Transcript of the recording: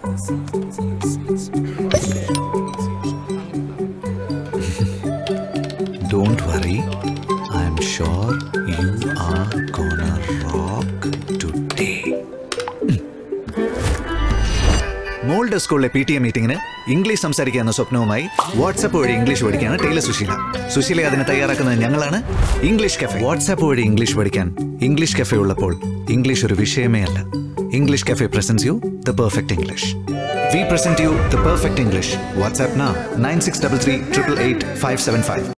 Don't worry. I'm sure you are gonna rock today. മോൾഡ് സ്കൂളിലെ P T A മീറ്റിംഗിന് English സംസാരിക്കുക എന്ന സ്വപ്നവുമായി വാട്സാപ്പ് വഴി ഇംഗ്ലീഷ് പഠിക്കുകയാണ് ടൈലർ സുശീല സുശീല അതിനെ തയ്യാറാക്കുന്നത് ഞങ്ങളാണ് ഇംഗ്ലീഷ് കഫേ വാട്സാപ്പ് വഴി ഇംഗ്ലീഷ് പഠിക്കാൻ ഇംഗ്ലീഷ് കഫേ ഉള്ളപ്പോൾ ഇംഗ്ലീഷ് ഒരു വിഷയമേ അല്ല English cafe presents you the perfect English we present you the perfect English WhatsApp nine six double three triple eight five seven five